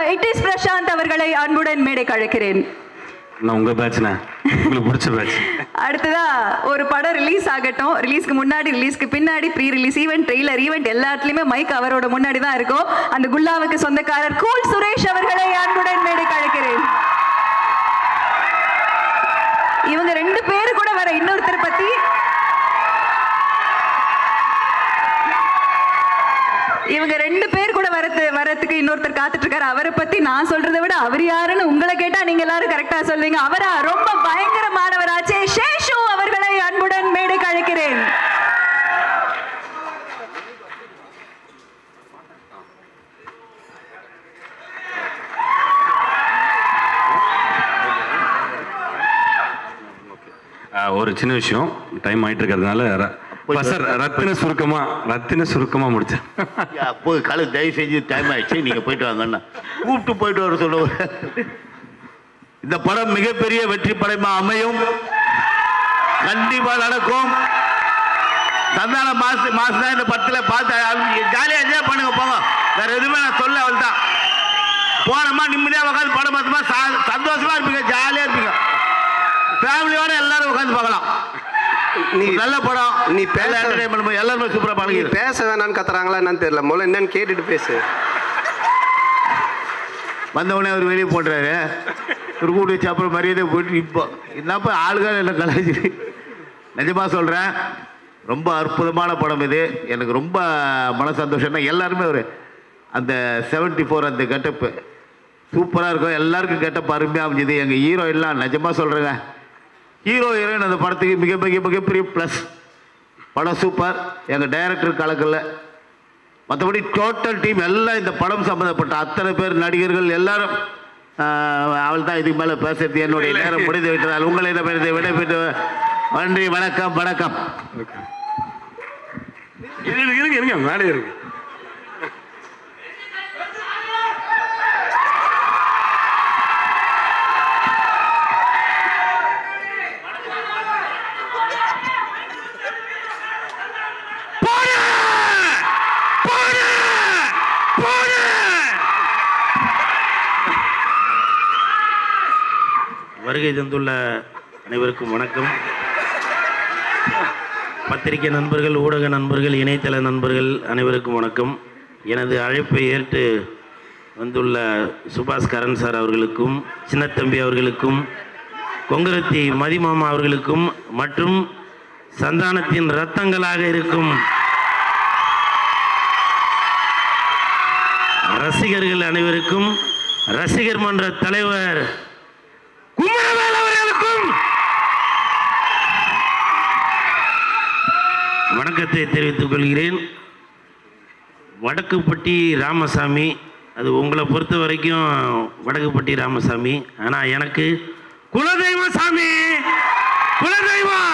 it is Prashanth அவர்களை அன்புடன் மேடைக்கு அழைக்கிறேன் நான் உங்க பேட்ச்ண்ணே உங்களுக்கு பிடிச்ச பேட்ச் அடுத்ததா ஒரு படம் ரிலீஸ் ஆகட்டும் ரிலீஸ்க்கு முன்னாடி ரிலீஸ்க்கு பின்னாடி pre release event trailer event எல்லாத்துலயுமே மைக் அவரோட முன்னாடி தான் இருக்கும் அந்த குல்லாவுக்கு சொந்தக்காரர் கூல் சுரேஷ் அவர்களை அன்புடன் மேடைக்கு அழைக்கிறேன் இவங்க ரெண்டு பேரு கூட வர இன்னொருத்தர் பத்தி இவங்க ரெண்டு பேர் கூட வரது வரதுக்கு இன்னொருத்தர் காத்துட்டு இருக்காரு அவரை பத்தி நான் சொல்றதை விட அவர் யாருன்னு உங்களை கேட்டா நீங்க எல்லாரும் கரெக்டா சொல்வீங்க அவரா ரொம்ப பயங்கரமானவராச்சே சேஷு அவர்களை அன்புடன் மேடைக்கு அழைக்கிறேன் ஒரு சின்ன விஷயம் டைம் ஆயிட்டு இருக்கிறதுனால ர- சார் ரத்தின சுருக்கமா ரத்தின சுருக்கமா முடிச்சேன் ஐயா, போய் காலை தயவு செஞ்சு டைம் ஆயிடுச்சு நீங்க போயிட்டு வாங்கண்ணா கூப்பிட்டு போயிட்டு வர சொல்லுவாங்க இந்த படம் மிகப்பெரிய வெற்றி படமா அமையும் கண்டிப்பா நடக்கும் சந்தான மாசு மாசம் தான் இந்த படத்துல பார்த்து ஜாலியா என்ஜாய் பண்ணுங்க போங்க வேற எதுவுமே நான் சொல்ல அவள் தான் போனோமா நிம்மதியா உட்காந்து படம் பார்த்தோமா சா- சந்தோஷமா இருப்பீங்க ஜாலியா இருப்பீங்க ஃபேமிலியோட எல்லாரும் உட்காந்து பார்க்கலாம் நீ நல்ல படம் நீ நல்ல பேச entertainment எல்லாருமே சூப்பரா நீ பழகிடு பேச வேணாம்னு கத்துறாங்களா என்னன்னு தெரியல முதல்ல என்னன்னு கேட்டுட்டு பேசு வந்தவொடனே அவர் வெளியே போட்டுறாரு ஒரு கூட்டு வச்சு அப்புறம் மரியாதை போயிட்டு இப்போ என்னப்பா ஆளுகள் என்ன கலாச்சி நிஜமாக சொல்கிறேன் ரொம்ப அற்புதமான படம் இது எனக்கு ரொம்ப மன சந்தோஷம்னா எல்லாருமே ஒரு அந்த 74 ஃபோர் அந்த கெட்டப்பு சூப்பராக இருக்கும் எல்லாருக்கும் கெட்டப் அருமையாக அமைஞ்சுது எங்கள் ஹீரோ எல்லாம் நிஜமாக சொல்கிறேங்க ஹீரோ ஹீரோயின் அந்த படத்துக்கு மிக மிக மிகப்பெரிய ப்ளஸ் படம் சூப்பர் எங்கள் டைரக்டர் கலக்கல மற்றபடி டோட்டல் டீம் எல்லாம் இந்த படம் சம்மந்தப்பட்ட அத்தனை பேர் நடிகர்கள் எல்லாரும் அவள் தான் இதுக்கு மேலே பேசுறது என்னுடைய நேரம் முடிந்து விட்டதால் உங்களை விட விடைபெற்று நன்றி வணக்கம் வணக்கம் இருங்க இருங்க இருங்க மேலே இருக்கு வருகை தந்துள்ள அனைவருக்கும் வணக்கம் பத்திரிகை நண்பர்கள் ஊடக நண்பர்கள் இணையதள நண்பர்கள் அனைவருக்கும் வணக்கம் எனது அழைப்பை ஏற்று வந்துள்ள சுபாஷ் கரண் சார் அவர்களுக்கும் சின்னத்தம்பி அவர்களுக்கும் கொங்கரத்தி மதிமாமா அவர்களுக்கும் மற்றும் சந்தானத்தின் ரத்தங்களாக இருக்கும் ரசிகர்கள் அனைவருக்கும் ரசிகர் மன்ற தலைவர் குமரவேல் அவர்களுக்கும் வணக்கத்தை தெரிவித்துக் கொள்கிறேன் வடக்குப்பட்டி ராமசாமி அது உங்களை பொறுத்த வரைக்கும் வடக்குப்பட்டி ராமசாமி ஆனால் எனக்கு குலதெய்வம் சாமி குலதெய்வம்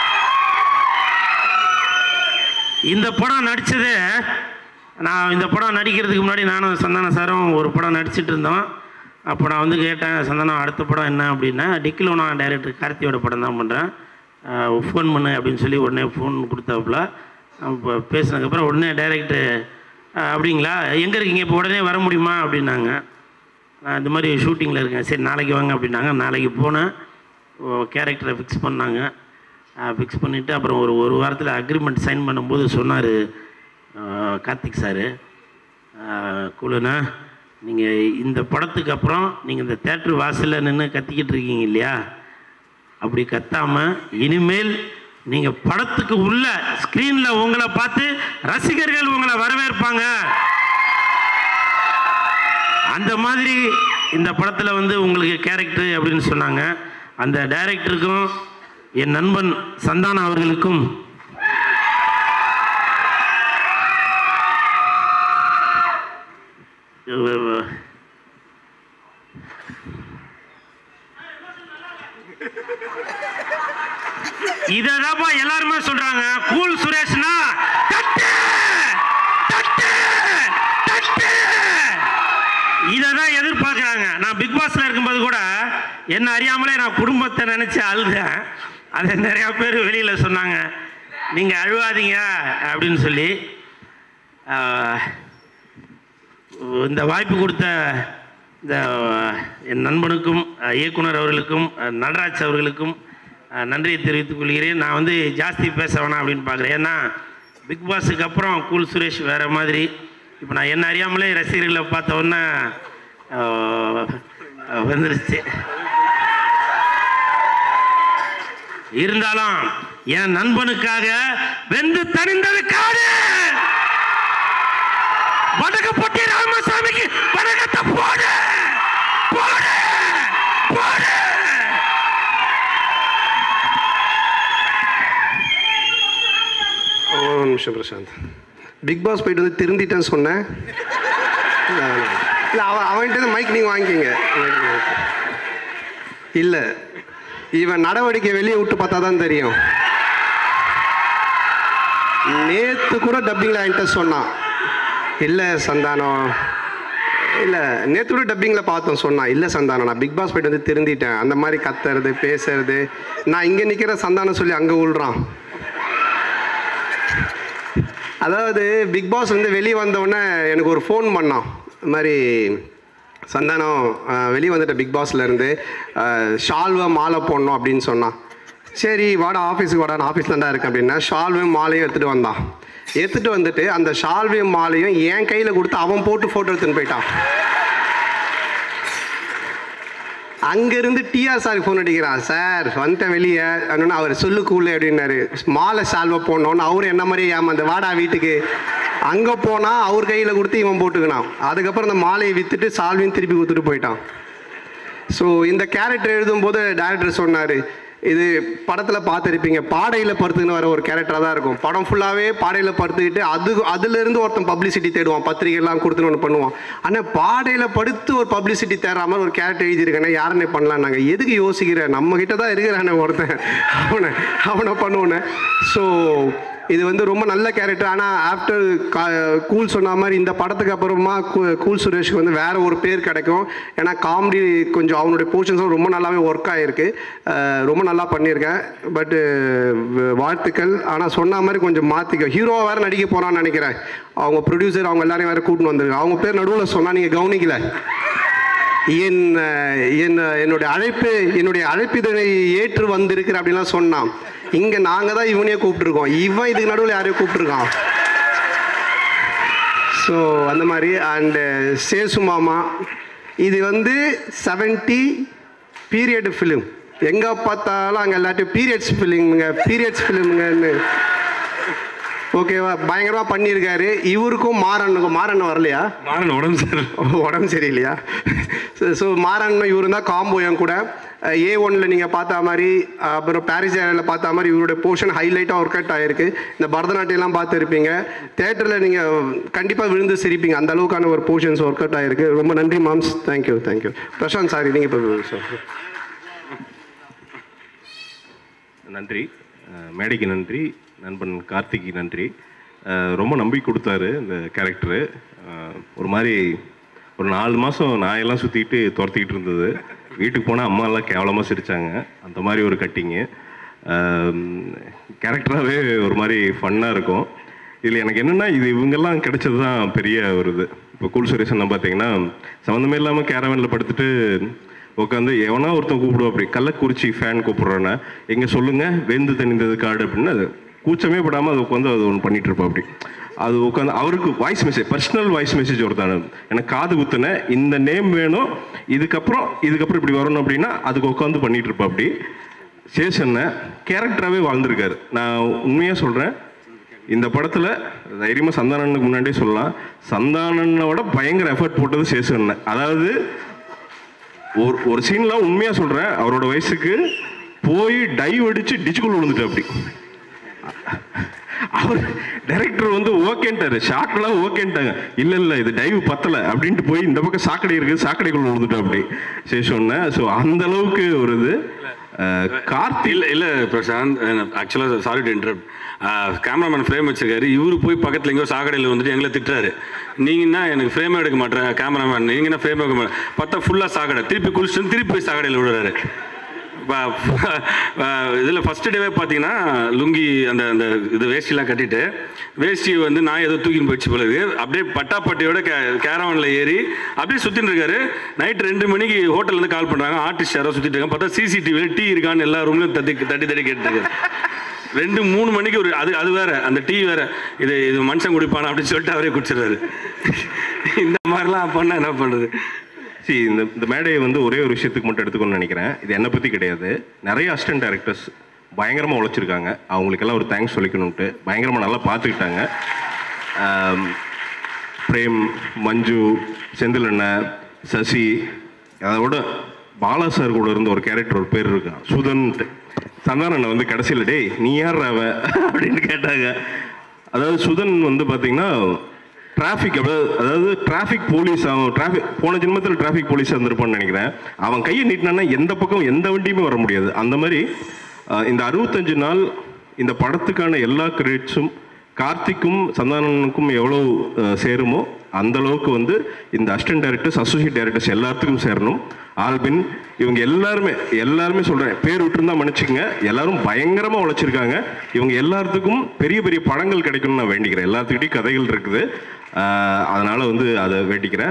இந்த படம் நடித்தது நான் இந்த படம் நடிக்கிறதுக்கு முன்னாடி நானும் சந்தான சாரும் ஒரு படம் நடிச்சிட்டு இருந்தோம் அப்போ நான் வந்து கேட்டேன் சந்தானம் அடுத்த படம் என்ன அப்படின்னா டிக்கிலோ நான் டைரக்டர் கார்த்தியோட படம் தான் பண்ணுறேன் ஃபோன் பண்ணு அப்படின்னு சொல்லி உடனே ஃபோன் கொடுத்தாப்புல அப்போ பேசினதுக்கப்புறம் உடனே டைரக்டர் அப்படிங்களா எங்கே இருக்கீங்க இப்போ உடனே வர முடியுமா அப்படின்னாங்க நான் இந்த மாதிரி ஷூட்டிங்கில் இருக்கேன் சரி நாளைக்கு வாங்க அப்படின்னாங்க நாளைக்கு போனேன் கேரக்டரை ஃபிக்ஸ் பண்ணாங்க ஃபிக்ஸ் பண்ணிவிட்டு அப்புறம் ஒரு ஒரு வாரத்தில் அக்ரிமெண்ட் சைன் பண்ணும்போது சொன்னார் கார்த்திக் சார் குழுனா நீங்கள் இந்த படத்துக்கு அப்புறம் நீங்கள் இந்த தேட்டர் வாசலில் நின்று கத்திக்கிட்டு இருக்கீங்க இல்லையா அப்படி கத்தாமல் இனிமேல் நீங்கள் படத்துக்கு உள்ள ஸ்க்ரீனில் உங்களை பார்த்து ரசிகர்கள் உங்களை வரவேற்பாங்க அந்த மாதிரி இந்த படத்தில் வந்து உங்களுக்கு கேரக்டர் அப்படின்னு சொன்னாங்க அந்த டைரக்டருக்கும் என் நண்பன் சந்தான அவர்களுக்கும் இததாப்பா எல்லாருமே சொல்றாங்க கூல் சுரேஷ்னா தட்டு தட்டு தட்டு இததான் எதிர்பார்க்கறாங்க நான் பிக் பாஸ்ல இருக்கும்போது கூட என்ன அறியாமலே நான் குடும்பத்தை நினைச்சு அழுதேன் அதை நிறைய பேர் வெளியில சொன்னாங்க நீங்க அழுவாதீங்க அப்படின்னு சொல்லி ஆஹ், இந்த வாய்ப்பு கொடுத்த இந்த அஹ், என் நண்பனுக்கும் அஹ், இயக்குனர் அவர்களுக்கும் அஹ், நடராஜ் அவர்களுக்கும் அஹ், நன்றியை தெரிவித்துக் கொள்கிறேன் நான் வந்து ஜாஸ்தி பேச வேணாம் அப்படின்னு பார்க்குறேன் ஏன்னா பிக் பாஸுக்கு அப்புறம் கூல் சுரேஷ் வேறு மாதிரி இப்போ நான் என்ன அறியாமலே ரசிகர்களை பார்த்த உடனே அஹ், அஹ், வந்துருச்சு இருந்தாலும் என் நண்பனுக்காக வெந்து தணிந்தது காடு வடகப்பட்டி ராமசாமிக்கு வடகத்தை போடு போடு போடு ஒரு நிமிஷம் பிரசாந்த் பிக் பாஸ் போயிட்டு வந்து திருந்திட்டேன்னு சொன்னேன் இல்லை அவன் அவன்கிட்ட மைக் நீங்கள் வாங்கிக்கிங்க இல்லை இவன் நடவடிக்கை வெளியே விட்டு பார்த்தா தான் தெரியும் நேற்று கூட டப்பிங்கில் என்கிட்ட சொன்னான் இல்லை சந்தானம் இல்லை நேற்று கூட டப்பிங்கில் பார்த்தோம் சொன்னான் இல்லை சந்தானம் நான் பிக் பாஸ் போயிட்டு வந்து திருந்திட்டேன் அந்த மாதிரி கத்துறது பேசுறது நான் இங்கே நிற்கிற சந்தானம் சொல்லி அங்கே உள்றான் அதாவது பிக் பாஸ் வந்து வெளியே வந்தவுடனே எனக்கு ஒரு ஃபோன் பண்ணான் இந்த மாதிரி சந்தானம் அஹ், வெளியே வந்துட்ட பிக் பாஸ்லேருந்து ஷால்வை மாலை போடணும் அப்படின்னு சொன்னான் சரி வாடா ஆஃபீஸுக்கு வாடா நான் ஆஃபீஸ் தான்டா இருக்கேன் அப்படின்னா ஷால்வையும் மாலையும் எடுத்துகிட்டு வந்தான் எடுத்துகிட்டு வந்துட்டு அந்த ஷால்வையும் மாலையும் என் கையில் கொடுத்து அவன் போட்டு ஃபோட்டோ எடுத்துன்னு போயிட்டான் அங்கேருந்து டிஆர் சாருக்கு ஃபோன் அடிக்கிறான் சார் வந்துட்டேன் வெளியே அப்படின்னா அவர் சொல்லு கூலு அப்படின்னாரு மாலை சால்வை போனோன்னு அவரும் என்ன மாதிரியே ஏமாந்த வாடா வீட்டுக்கு அங்கே போனால் அவர் கையில் கொடுத்து இவன் போட்டுக்கினான் அதுக்கப்புறம் அந்த மாலையை விற்றுட்டு சால்வையும் திருப்பி கொடுத்துட்டு போயிட்டான் ஸோ இந்த கேரக்டர் எழுதும்போது டேரக்டர் சொன்னார் இது படத்தில் பார்த்துருப்பீங்க பாடையில் படுத்துக்கின்னு வர ஒரு கேரக்டராக தான் இருக்கும் படம் ஃபுல்லாகவே பாடையில் படுத்துக்கிட்டு அது அதுலேருந்து ஒருத்தன் பப்ளிசிட்டி தேடுவான் பத்திரிகைலாம் கொடுத்துன்னு ஒன்று பண்ணுவான் ஆனால் பாடையில் படுத்து ஒரு பப்ளிசிட்டி தேடுற மாதிரி ஒரு கேரக்டர் எழுதியிருக்கேனே யாருன்னே பண்ணலாம் நாங்கள் எதுக்கு யோசிக்கிற நம்ம கிட்ட தான் இருக்கிறானே ஒருத்தன் அவனை அவனை பண்ணுவோன்னு ஸோ இது வந்து ரொம்ப நல்ல கேரக்டர் ஆனால் ஆஃப்டர் கூல் சொன்ன மாதிரி இந்த படத்துக்கு அப்புறமா கூ- கூல் சுரேஷ்க்கு வந்து வேற ஒரு பேர் கிடைக்கும் ஏன்னா காமெடி கொஞ்சம் அவனுடைய போர்ஷன்ஸும் ரொம்ப நல்லாவே ஒர்க் ஆகிருக்கு ரொம்ப நல்லா பண்ணியிருக்கேன் பட்டு வாழ்த்துக்கள் ஆனால் சொன்ன மாதிரி கொஞ்சம் மாற்றிக்க ஹீரோவாக வேறு நடிக்க போகிறான்னு நினைக்கிறேன் அவங்க ப்ரொடியூசர் அவங்க எல்லாரையும் வேறு கூட்டின்னு வந்திருக்காங்க அவங்க பேர் நடுவில் சொன்னால் நீங்கள் கவனிக்கல என் அஹ், என் என்னுடைய அழைப்பு என்னுடைய அழைப்பிதழை ஏற்று வந்திருக்கிற அப்படின்லாம் சொன்னான் இங்கே நாங்கள் தான் இவனையே கூப்பிட்டுருக்கோம் இவன் இதுக்கு நடுவில் யாரையும் கூப்பிட்டுருக்கான் ஸோ அந்த மாதிரி அண்டு சேசு மாமா இது வந்து செவன்ட்டி பீரியட் ஃபிலிம் எங்கே பார்த்தாலும் அங்கே எல்லாத்தையும் பீரியட்ஸ் ஃபிலிமுங்க பீரியட்ஸ் ஃபிலிமுங்கன்னு ஓகேவா பயங்கரமாக பண்ணியிருக்காரு இவருக்கும் மாறனுக்கும் மாறன் வரலையா மாறன் உடம்பு சார் உடம்பு சரியில்லையா ஸோ மாறன் இவர் தான் காம்போ என் கூட ஏ ஒன்ல நீங்கள் பார்த்த மாதிரி அப்புறம் பாரிஸ் ஏரியாவில் பார்த்த மாதிரி இவருடைய போர்ஷன் ஹைலைட்டாக ஒர்க் அவுட் ஆகிருக்கு இந்த பரதநாட்டியம்லாம் பார்த்துருப்பீங்க தேட்டரில் நீங்கள் கண்டிப்பாக விழுந்து சிரிப்பீங்க அந்த அளவுக்கான ஒரு போர்ஷன்ஸ் ஒர்க் அவுட் ஆகிருக்கு ரொம்ப நன்றி மாம்ஸ் தேங்க்யூ தேங்க்யூ பிரசாந்த் சாரி நீங்கள் இப்போ சார் நன்றி அஹ் மேடைக்கு நன்றி நண்பன் கார்த்திக்கு நன்றி அஹ் ரொம்ப நம்பி கொடுத்தாரு இந்த கேரக்டரு ஒரு மாதிரி ஒரு நாலு மாதம் நாயெல்லாம் சுற்றிக்கிட்டு துரத்திக்கிட்டு இருந்தது வீட்டுக்கு போனால் அம்மா எல்லாம் கேவலமாக சிரித்தாங்க அந்த மாதிரி ஒரு கட்டிங்கு கேரக்டராகவே ஒரு மாதிரி ஃபன்னாக இருக்கும் இதில் எனக்கு என்னென்னா இது இவங்கெல்லாம் கிடைச்சது தான் பெரிய ஒரு இது இப்போ கூல் சுரேஷன் பார்த்தீங்கன்னா சம்மந்தமே இல்லாமல் கேரவனில் படுத்துட்டு உட்காந்து எவனா ஒருத்தன் கூப்பிடுவோம் அப்படி கள்ளக்குறிச்சி ஃபேன் கூப்பிடுறானே எங்கே சொல்லுங்கள் வெந்து தணிந்தது காடு அப்படின்னு அது கூச்சமே படாமல் அது உட்காந்து அது ஒன்று பண்ணிட்டு இருப்போம் அப்படி அது உட்காந்து அவருக்கு voice message personal voice message ஒருத்தான எனக்கு காது குத்துன இந்த நேம் வேணும் இதுக்கப்புறம் இதுக்கப்புறம் இப்படி வரணும் அப்படின்னா அதுக்கு உட்காந்து பண்ணிட்டு இருப்பா அப்படி சேஷன்ன கேரக்டராகவே வாழ்ந்திருக்காரு நான் உண்மையாக சொல்கிறேன் இந்த படத்தில் தைரியமாக சந்தானனுக்கு முன்னாடியே சொல்லலாம் சந்தானனோட பயங்கர எஃபர்ட் போட்டது சேஷன் அதாவது ஒரு ஒரு சீன்லாம் உண்மையாக சொல்கிறேன் அவரோட வயசுக்கு போய் டைவ் அடித்து டிச்சுக்குள்ள விழுந்துட்டு அப்படி அவர் டைரக்டர் வந்து ஓகேன்ட்டாரு ஷார்ட்லாம் ஓகேன்ட்டாங்க இல்லை இல்லை இது டைவ் பத்தலை அப்படின்ட்டு போய் இந்த பக்கம் சாக்கடை இருக்குது சாக்கடைக்குள்ள விழுந்துட்டோம் அப்படி சரி சொன்னேன் ஸோ அந்த அளவுக்கு ஒரு இது அஹ், கார்த்தி இல்லை இல்லை பிரசாந்த் ஆக்சுவலாக sorry to interrupt cameraman frame வச்சிருக்காரு இவரு போய் பக்கத்தில் எங்கேயோ சாக்கடையில் வந்துட்டு எங்களை திட்டுறாரு நீங்கன்னா எனக்கு ஃப்ரேமே எடுக்க மாட்டேன் கேமராமேன் நீங்கன்னா ஃப்ரேம் எடுக்க மாட்டேன் பார்த்தா ஃபுல்லாக சாக்கடை திருப்பி குளிச்சுட்டு திருப்பி போய் சாக்கடையில் விடுறாரு இதில் ஃபஸ்ட்டு டேவே பார்த்தீங்கன்னா லுங்கி அந்த அந்த இது வேஷ்டிலாம் கட்டிட்டு வேஷ்டி வந்து நான் ஏதோ தூக்கின்னு போயிடுச்சு போல இருக்கு அப்படியே பட்டாப்பட்டியோட கே கேரவனில் ஏறி அப்படியே சுற்றின்னு இருக்காரு நைட் ரெண்டு மணிக்கு ஹோட்டல்லேருந்து கால் பண்ணுறாங்க ஆர்டிஸ்ட் யாரோ சுற்றிட்டு இருக்காங்க பார்த்தா சிசிடிவியில் டீ இருக்கான்னு எல்லா ரூம்லையும் தட்டி தட்டி தட்டி கேட்டுருக்காரு ரெண்டு மூணு மணிக்கு ஒரு அது அது வேற அந்த டீ வேற இது இது மனுஷன் குடிப்பானா அப்படின்னு சொல்லிட்டு அவரே குடிச்சிடுறாரு இந்த மாதிரிலாம் பண்ணால் என்ன பண்ணுறது see இந்த இந்த மேடையை வந்து ஒரே ஒரு விஷயத்துக்கு மட்டும் எடுத்துக்கணும்னு நினைக்கிறேன் இது என்னை பற்றி கிடையாது நிறைய அசிஸ்டன்ட் டேரக்டர்ஸ் பயங்கரமாக உழைச்சிருக்காங்க அவங்களுக்கெல்லாம் ஒரு தேங்க்ஸ் சொல்லிக்கணும்ட்டு பயங்கரமாக நல்லா பார்த்துக்கிட்டாங்க ஆம், பிரேம் மஞ்சு செந்தில் அண்ணன் சசி அதோட பாலா சார் கூட இருந்த ஒரு கேரக்டர் ஒரு பேர் இருக்கான் சுதன்ட்டு சந்தான அண்ணன் வந்து கடைசியில் டேய் நீ யார் அவ அப்படின்னு கேட்டாங்க அதாவது சுதன் வந்து பார்த்தீங்கன்னா டிராஃபிக் அதாவது டிராஃபிக் போலீஸ் அவன் டிராஃபிக் போன ஜென்மத்தில் டிராஃபிக் போலீஸ் இருந்திருப்பான்னு நினைக்கிறேன் அவன் கையை நீட்டினான்னா எந்த பக்கம் எந்த வண்டியுமே வர முடியாது அந்த மாதிரி அஹ், இந்த அறுபத்தஞ்சு நாள் இந்த படத்துக்கான எல்லா கிரெடிட்ஸும் கார்த்திக்கும் சந்தானனுக்கும் எவ்வளோ அஹ், சேருமோ அந்த அளவுக்கு வந்து இந்த அசிஸ்டன்ட் டைரக்டர்ஸ் அசோசியேட் டைரக்டர்ஸ் எல்லாத்துக்கும் சேரணும் ஆல்பின் இவங்க எல்லாருமே எல்லாருமே சொல்கிறேன் பேர் விட்டுருந்தா மன்னிச்சுக்கங்க எல்லாரும் பயங்கரமாக உழைச்சிருக்காங்க இவங்க எல்லாத்துக்கும் பெரிய பெரிய படங்கள் கிடைக்கணும்னு நான் வேண்டிக்கிறேன் எல்லாத்துக்கிட்டையும் கதைகள் இருக்குது ஆஹ் அதனால வந்து அதை வேண்டிக்கிறேன்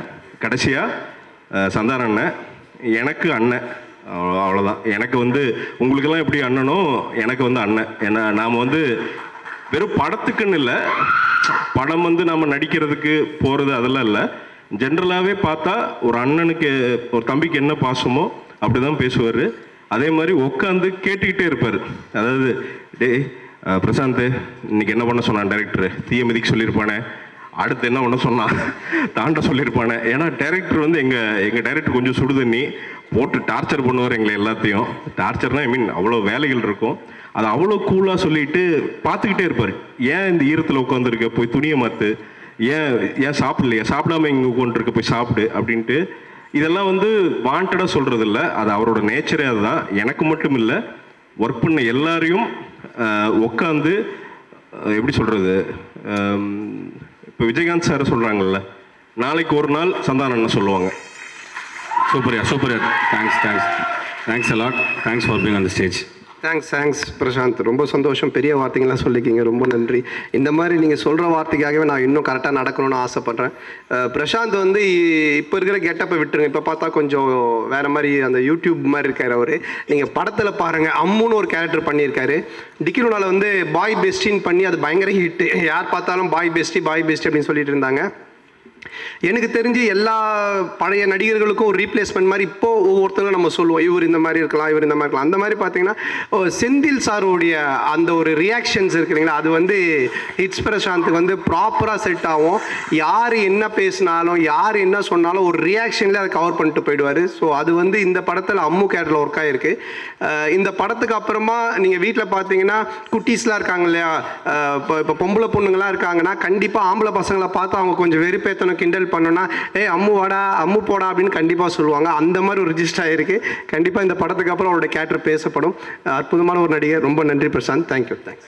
கடைசியாக சந்தான அண்ணன் எனக்கு அண்ணன் அவ்வளோ- அவ்வளோதான் எனக்கு வந்து உங்களுக்கெல்லாம் எப்படி அண்ணனோ எனக்கு வந்து அண்ணன் ஏன்னா நாம் வந்து வெறும் படத்துக்குன்னு இல்லை படம் வந்து நம்ம நடிக்கிறதுக்கு போகிறது அதெல்லாம் இல்லை ஜென்ரலாகவே பார்த்தா ஒரு அண்ணனுக்கு ஒரு தம்பிக்கு என்ன பாசமோ அப்படி தான் பேசுவார் அதே மாதிரி உட்காந்து கேட்டுக்கிட்டே இருப்பார் அதாவது டேய் அஹ், பிரசாந்த் இன்னைக்கு என்ன பண்ண சொன்னான் டைரக்டர் தீய மிதிக்க சொல்லியிருப்பானே அடுத்து என்ன பண்ண சொன்னான் தாண்ட சொல்லியிருப்பானே ஏன்னா டைரக்டர் வந்து எங்கள் எங்கள் டைரக்டர் கொஞ்சம் சுடுதண்ணி போட்டு டார்ச்சர் பண்ணுவார் எங்களை எல்லாத்தையும் டார்ச்சர்னா ஐ மீன் அவ்வளோ வேலைகள் இருக்கும் அதை அவ்வளோ கூலாக சொல்லிட்டு பார்த்துக்கிட்டே இருப்பார் ஏன் இந்த ஈரத்தில் உட்காந்துருக்க போய் துணியை மாற்று ஏன் ஏன் சாப்பிடலையா சாப்பிடாம இங்கே உட்காந்துருக்க போய் சாப்பிடு அப்படின்ட்டு இதெல்லாம் வந்து வாண்டடாக சொல்கிறது இல்லை அது அவரோட நேச்சரே அதுதான் எனக்கு மட்டும் இல்லை ஒர்க் பண்ண எல்லாரையும் உட்காந்து எப்படி சொல்கிறது இப்போ விஜயகாந்த் சார் சொல்கிறாங்கல்ல நாளைக்கு ஒரு நாள் சந்தானம் அண்ணன் சொல்லுவாங்க சூப்பர்யா சூப்பர்யா thanks thanks thanks a lot thanks for being on the stage thanks thanks Prashanth ரொம்ப சந்தோஷம் பெரிய வார்த்தைங்களாம் சொல்லிக்கிங்க ரொம்ப நன்றி இந்த மாதிரி நீங்கள் சொல்கிற வார்த்தைக்காகவே நான் இன்னும் கரெக்டாக நடக்கணும்னு ஆசைப்பட்றேன் அஹ், பிரசாந்த் வந்து இ- இப்போ இருக்கிற கெட்டப்பை விட்டுருங்க இப்போ பார்த்தா கொஞ்சம் வேற மாதிரி அந்த யூடியூப் மாதிரி இருக்கார் அவர் நீங்கள் படத்தில் பாருங்கள் அம்முன்னு ஒரு கேரக்டர் பண்ணியிருக்காரு டிக்கிரோனால வந்து பாய் பெஸ்டின்னு பண்ணி அது பயங்கர ஹிட் யார் பார்த்தாலும் பாய் பெஸ்டி பாய் பெஸ்டி அப்படின்னு சொல்லிட்டு இருந்தாங்க எனக்கு தெரிஞ்சு எல்லா பழைய நடிகர்களுக்கும் ஒரு ரீப்ளேஸ்மெண்ட் மாதிரி இப்போ ஒவ்வொருத்தரும் நம்ம சொல்லுவோம் இவர் இந்த மாதிரி இருக்கலாம் இவர் இந்த மாதிரி இருக்கலாம் அந்த மாதிரி பார்த்தீங்கன்னா ஓ, செந்தில் சாருடைய அந்த ஒரு ரியாக்ஷன்ஸ் இருக்குங்களா அது வந்து ஹிட்ஸ் பிரசாந்த் வந்து ப்ராப்பராக செட் ஆகும் யார் என்ன பேசினாலும் யார் என்ன சொன்னாலும் ஒரு ரியாக்ஷன்ல அதை கவர் பண்ணிட்டு போயிடுவார் ஸோ அது வந்து இந்த படத்தில் அம்மு கேரட்டில் ஒர்க் ஆயிருக்கு அஹ் இந்த படத்துக்கு அப்புறமா நீங்கள் வீட்டில் பார்த்தீங்கன்னா குட்டீஸ்லாம் இருக்காங்க இல்லையா அஹ் இப்போ இப்போ பொம்பளை பொண்ணுங்களாம் இருக்காங்கன்னா கண்டிப்பாக ஆம்பளை பசங்களை பார்த்து அவங்க கொஞ்சம் வெறுப்பேத்தணும் கிண்டல் பண்ணோன்னா ஏய் அம்மு வாடா அம்மு போடா அப்படின்னு கண்டிப்பாக சொல்லுவாங்க அந்த மாதிரி ஒரு ரிஜிஸ்டர் ஆயிருக்கு கண்டிப்பாக இந்த படத்துக்கு அப்புறம் அவரோட கேரக்டர் பேசப்படும் அற்புதமான ஒரு நடிகர் ரொம்ப நன்றி பிரசாந்த் தேங்க்யூ தேங்க்ஸ்